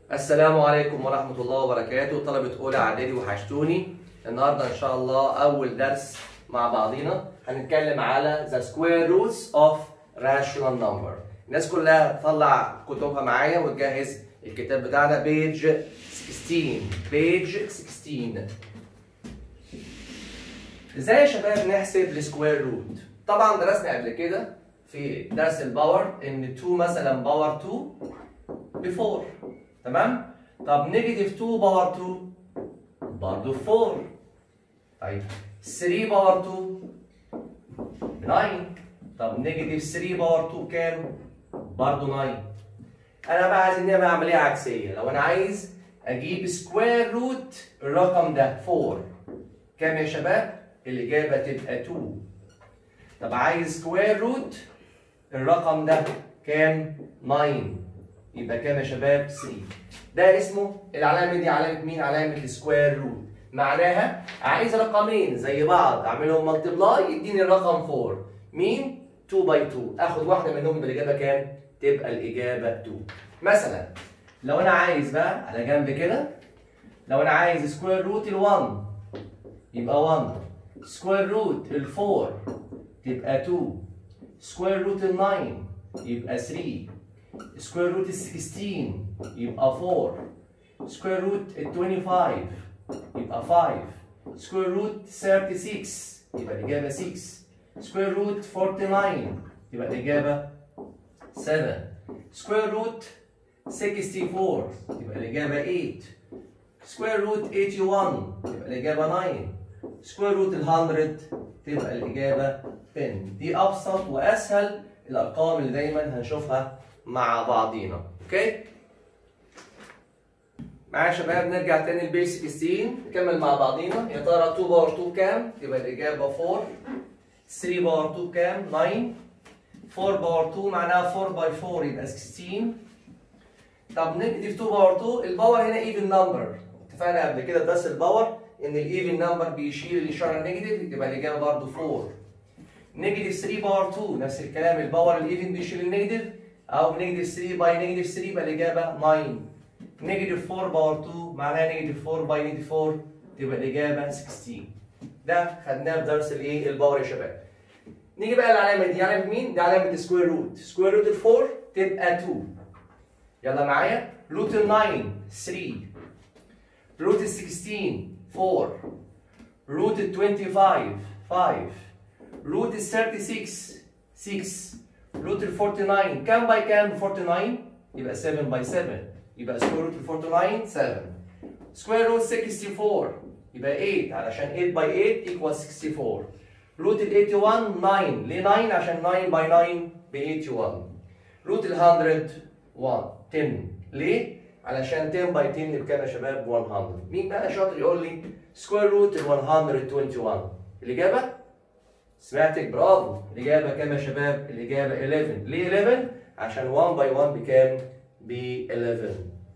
السلام عليكم ورحمة الله وبركاته طلبة أولى إعدادي وحشتوني النهاردة إن شاء الله أول درس مع بعضينا هنتكلم على the square roots of rational number الناس كلها تطلع كتبها معايا وتجهز الكتاب بتاعنا page 16 page 16 ازاي يا شباب نحسب السكوير روت طبعا درسنا قبل كده في درس الباور ان 2 مثلا باور 2 ب 4 تمام طب نيجاتيف 2 باور 2 برضه 4 طيب 3 باور 2 ب 9 طب نيجاتيف 3 باور 2 كام برضه 9 انا بقى عايز نعمل عمليه عكسيه لو انا عايز اجيب سكوير روت الرقم ده 4 كام يا شباب الاجابه تبقى 2 طب عايز سكوير روت الرقم ده كام 9 يبقى كام يا شباب 3 ده اسمه العلامه دي علامه مين علامه السكوير روت معناها عايز رقمين زي بعض اعملهم ملتبلاي يديني الرقم 4 مين 2 باي 2 اخد واحده منهم بالاجابه كام تبقى الاجابه 2 مثلا لو انا عايز بقى على جنب كده لو انا عايز سكوير روت ال1 يبقى 1 سكوير روت ال4 تبقى 2 سكوير روت ال9 يبقى 3 سكوير روت ال16 يبقى 4 سكوير روت ال25 يبقى 5 سكوير روت 36 يبقى الإجابة 6 سكوير روت 49 يبقى الإجابة 7 سكوير روت 64 يبقى الإجابة 8 سكوير روت 81 يبقى الإجابة 9 سكوير روت ال 100 تبقى الإجابة 10 دي أبسط وأسهل الأرقام اللي دايما هنشوفها مع بعضينا أوكي؟ معايا يا شباب نرجع تاني لبيج 16 نكمل مع بعضينا يا ترى 2 باور 2 كام؟ يبقى الإجابة 4 3 باور 2 كام؟ 9 4 باور 2 معناها 4 باي 4 يبقى 16 طب نيجاتيف 2 باور 2 الباور هنا ايفن نمبر اتفقنا قبل كده درس الباور ان الايفن نمبر بيشيل الاشاره النيجاتيف يبقى الاجابه برضه 4 نيجاتيف 3 باور 2 نفس الكلام الباور الايفن بيشيل النيجاتيف او نيجاتيف 3 باي نيجاتيف 3 يبقى الاجابه 9 نيجاتيف 4 باور 2 معناها نيجاتيف 4 باي نيجاتيف 4 تبقى الاجابه 16 ده خدناه في درس الايه الباور يا شباب نيجي بقى العلامه دي علامه مين دي علامه سكوير روت سكوير روت ال 4 تبقى 2 يلا معايا روت ال 9 3 روت ال 16 4 روت ال 25 5 روت ال 36 6 روت ال 49 كام باي كام 49 يبقى 7 باي 7 يبقى سكوير روت ال 49 7 سكوير روت 64 يبقى 8 علشان 8 باي 8 ايكوال 64 روت ال 81 9 ليه 9 عشان 9 باي 9 ب 81 روت ال 100 1 10 ليه؟ علشان 10 باي 10 بكام يا شباب؟ 100 مين بقى شاطر يقول لي سكوير روت ال 121 الإجابة؟ سمعتك برافو الإجابة كام يا شباب؟ الإجابة 11 ليه 11؟ عشان 1 باي 1 بكام؟ ب 11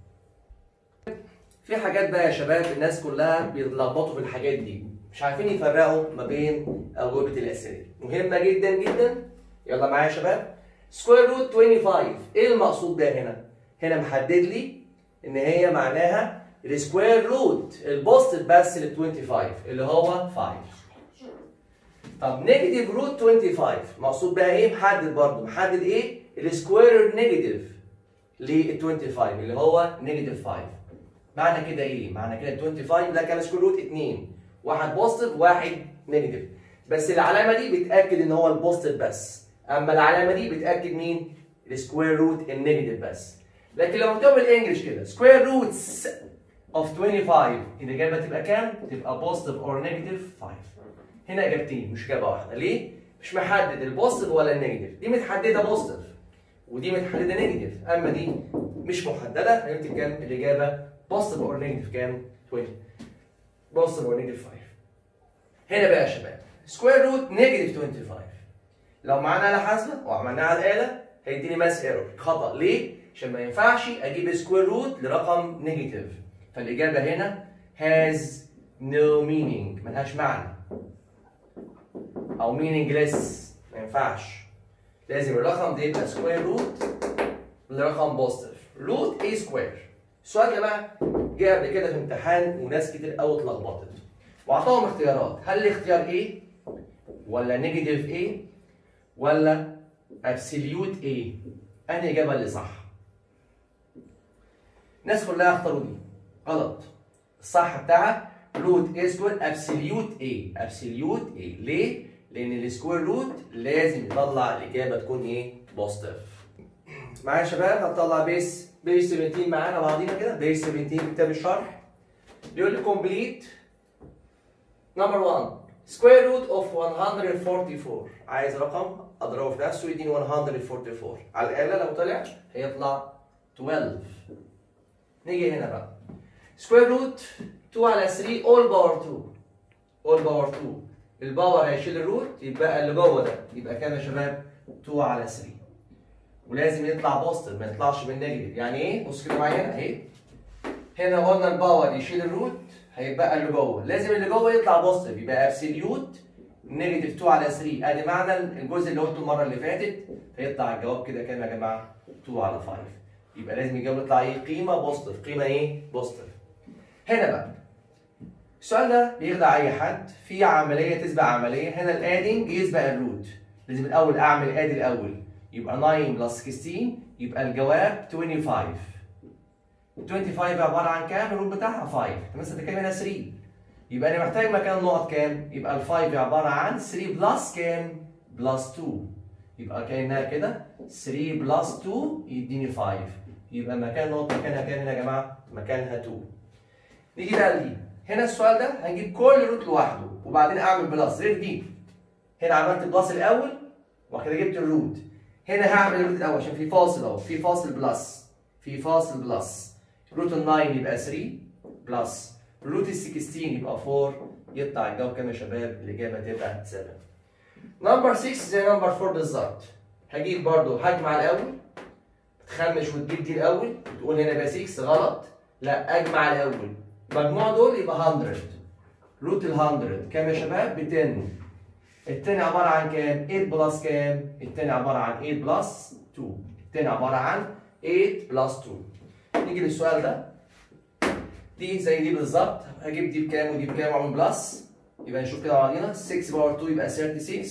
في حاجات بقى يا شباب الناس كلها بيتلخبطوا في الحاجات دي مش عارفين يفرقوا ما بين أجوبة الأسئلة مهمة جدا جدا يلا معايا يا شباب سكوير روت 25 ايه المقصود ده هنا؟ هنا محدد لي ان هي معناها السكوير روت البوست بس لل 25 اللي هو 5 طب نيجاتيف روت 25 مقصود بقى ايه؟ محدد برضه محدد ايه؟ السكوير نيجاتيف لل 25 اللي هو نيجاتيف 5 معنى كده ايه؟ معنى كده 25 ده كان سكوير روت 2 واحد بوزيتيف واحد نيجاتيف بس العلامه دي بتاكد ان هو البوزيتيف بس اما العلامه دي بتاكد مين السكوير روت النيجاتيف بس لكن لو مكتوب بالانجلش كده سكوير روتس اوف 25 الاجابه تبقى كام تبقى بوزيتيف اور نيجاتيف 5 هنا اجابتين مش اجابه واحده ليه مش محدد البوزيتيف ولا النيجاتيف دي متحدده بوزيتيف ودي متحدده نيجاتيف اما دي مش محدده هنكتب كام الاجابه بوزيتيف اور نيجاتيف كام 20 بوزيتيف اور نيجاتيف 5 هنا بقى يا شباب سكوير روت نيجاتيف 25 لو معانا آلة حاسبة وعملناها على الآلة هيديني ماس ايرور خطأ ليه؟ عشان ما ينفعش أجيب سكوير روت لرقم نيجاتيف فالإجابة هنا has no meaning ملهاش معنى أو meaningless ما ينفعش لازم الرقم ده يبقى سكوير روت لرقم بوزيتيف روت a سكوير السؤال ده بقى جه قبل كده في امتحان وناس كتير قوي اتلخبطت واعطاهم اختيارات هل الاختيار ايه ولا نيجاتيف ايه ولا ابسوليوت ايه انهي اجابه اللي صح الناس كلها اختاروا دي غلط الصح بتاعها روت اي سكوير ابسوليوت ايه ابسوليوت ايه ليه لان السكوير روت لازم يطلع الاجابه تكون ايه بوزيتيف معايا يا شباب هنطلع بيس بيس 17 معانا بعضينا كده بيس 17 في كتاب الشرح بيقول لي كومبليت نمبر 1 سكوير روت اوف 144 عايز رقم اضربه في نفسه يديني 144 على الاله لو طلع هيطلع 12 نيجي هنا بقى سكوير روت 2 على 3 اول باور 2 اول باور 2 الباور هيشيل الروت يبقى اللي جوه ده يبقى كام يا شباب 2 على 3 ولازم يطلع بوزيتيف ما يطلعش بالنيجاتيف يعني ايه بص كده معايا هنا اهي هنا قلنا الباور يشيل الروت هيبقى اللي جوه لازم اللي جوه يطلع بوزيتيف يبقى ابسوليوت نيجاتيف 2 على 3 ادي معنى الجزء اللي قلته المره اللي فاتت فيطلع الجواب كده كام يا جماعه 2 على 5 يبقى لازم الجواب يطلع ايه قيمه بوزيتيف قيمه ايه بوزيتيف هنا بقى السؤال ده بيخدع اي حد في عمليه تسبق عمليه هنا الادنج يسبق الروت لازم الاول اعمل ادي الاول يبقى 9 بلس 16 يبقى الجواب 25 25 عباره عن كام الروت بتاعها 5 انت مثلا بتتكلم هنا 3 يبقى انا محتاج مكان النقط كام يبقى ال 5 عباره عن 3 بلس كام بلس 2 يبقى كانها كده 3 بلس 2 يديني 5 يبقى مكان النقط مكانها كام هنا يا جماعه مكانها 2 نيجي بقى لدي هنا السؤال ده هنجيب كل روت لوحده وبعدين اعمل بلس غير دي هنا عملت بلس الاول وبعد كده جبت الروت هنا هعمل الروت الاول عشان في فاصل اهو في فاصل بلس في فاصل بلس روت ال 9 يبقى 3 بلس روت ال 16 يبقى 4 يطلع الجواب كام يا شباب الاجابه تبقى 7 نمبر 6 زي نمبر 4 بالظبط هجيب برضو هجمع الاول تخمش وتجيب دي الاول تقول هنا يبقى 6 غلط لا اجمع الاول مجموع دول يبقى 100 روت ال 100 كام يا شباب ب 10 التاني عبارة عن كام؟ 8 بلس كام؟ التاني عبارة عن 8 بلس 2 التاني عبارة عن 8 بلس 2 نيجي للسؤال ده دي زي دي بالظبط هجيب دي بكام ودي بكام واعمل بلس يبقى نشوف كده مع بعضينا 6 باور 2 يبقى 36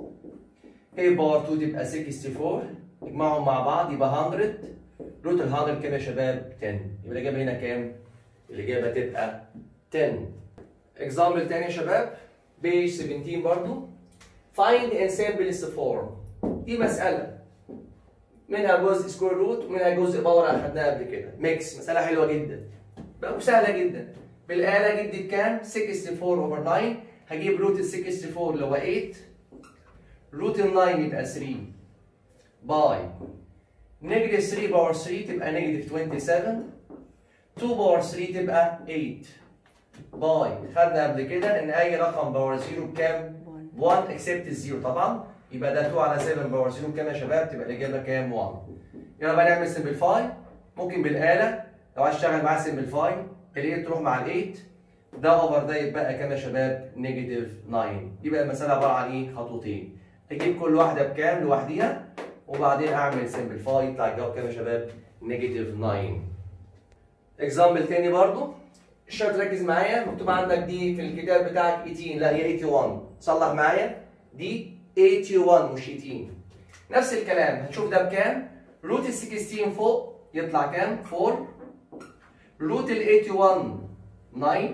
8 باور 2 تبقى 64 نجمعهم مع بعض يبقى 100 روت ال 100 كام يا شباب؟ 10 يبقى الإجابة هنا كام؟ الإجابة تبقى 10 اكزامبل تاني يا شباب بيج 17 برضو find and simplest form دي مسألة منها جزء سكوير روت ومنها جزء باور أخدناه قبل كده ميكس مسألة حلوة جدا بقى سهلة جدا بالآلة جدي بكام؟ 64 اوفر 9 هجيب روت ال 64 اللي هو 8 روت ال 9 يبقى 3 باي نيجاتيف 3 باور 3 تبقى نيجاتيف 27 2 باور 3 تبقى 8 باي خدنا قبل كده ان اي رقم باور 0 بكام؟ 1 اكسبت الزيرو طبعا يبقى ده 2 على 7 باور 0 بكام يا شباب؟ تبقى الاجابه كام؟ 1 يلا بقى نعمل سمبليفاي ممكن بالاله لو عايز تشتغل معاه سمبليفاي ال 8 تروح مع ال 8 ده اوفر ده يبقى كام يا شباب؟ نيجاتيف 9 يبقى المساله عباره عن ايه؟ خطوتين اجيب كل واحده بكام لوحديها وبعدين اعمل سمبليفاي يطلع الجواب كام يا شباب؟ نيجاتيف 9 اكزامبل تاني برضو الشرط ركز معايا مكتوب عندك دي في الكتاب بتاعك 18 لا هي 81 صلح معايا دي 81 مش 18 نفس الكلام هنشوف ده بكام روت ال 16 فوق يطلع كام 4 روت ال 81 9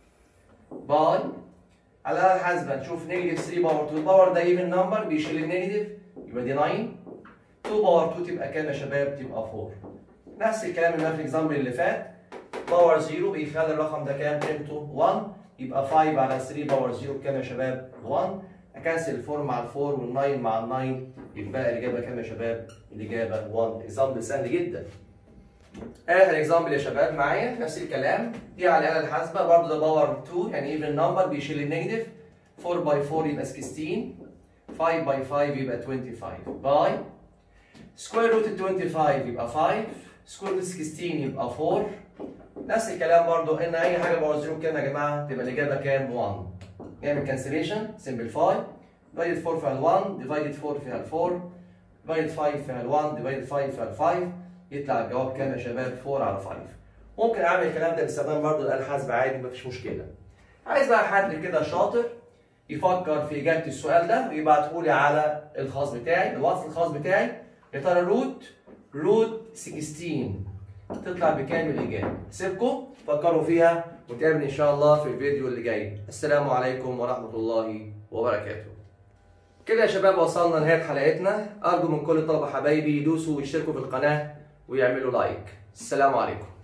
باي على الآلة الحاسبة نشوف نيجاتيف 3 باور 2 الباور ده ايفن نمبر بيشيل النيجاتيف يبقى دي 9 2 باور 2 تبقى كام يا شباب تبقى 4 نفس الكلام اللي في الاكزامبل اللي فات باور 0 بيخلي الرقم ده كام قيمته 1 يبقى 5 على 3 باور 0 بكام يا شباب 1 اكنسل ال 4 مع ال 4 وال 9 مع ال 9 يبقى الاجابه كام يا شباب الاجابه 1 اكزامبل سهل جدا اخر اكزامبل يا شباب معايا نفس الكلام دي على الاله الحاسبه برضه ده باور 2 يعني ايفن نمبر بيشيل النيجاتيف 4 باي 4 يبقى 16 5 باي 5 يبقى 25 باي سكوير روت ال 25 يبقى 5 سكوير روت 16 يبقى 4 نفس الكلام برضو ان اي حاجه باور 0 بكام يا جماعه تبقى الاجابه كام 1 نعمل كانسليشن سمبليفاي ديفايد 4 فيها ال 1 ديفايد 4 فيها ال 4 ديفايد 5 فيها ال 1 ديفايد 5 فيها ال 5 يطلع الجواب كام يا شباب 4 على 5 ممكن اعمل الكلام ده باستخدام برضه الاله الحاسبه عادي مفيش مشكله عايز بقى حد كده شاطر يفكر في اجابه السؤال ده ويبعته لي على الخاص بتاعي الواتس الخاص بتاعي يا ترى روت روت 16 تطلع بكام الاجابه سيبكم فكروا فيها ونتقابل ان شاء الله في الفيديو اللي جاي السلام عليكم ورحمه الله وبركاته كده يا شباب وصلنا لنهايه حلقتنا ارجو من كل الطلبه حبايبي يدوسوا ويشتركوا في القناه ويعملوا لايك السلام عليكم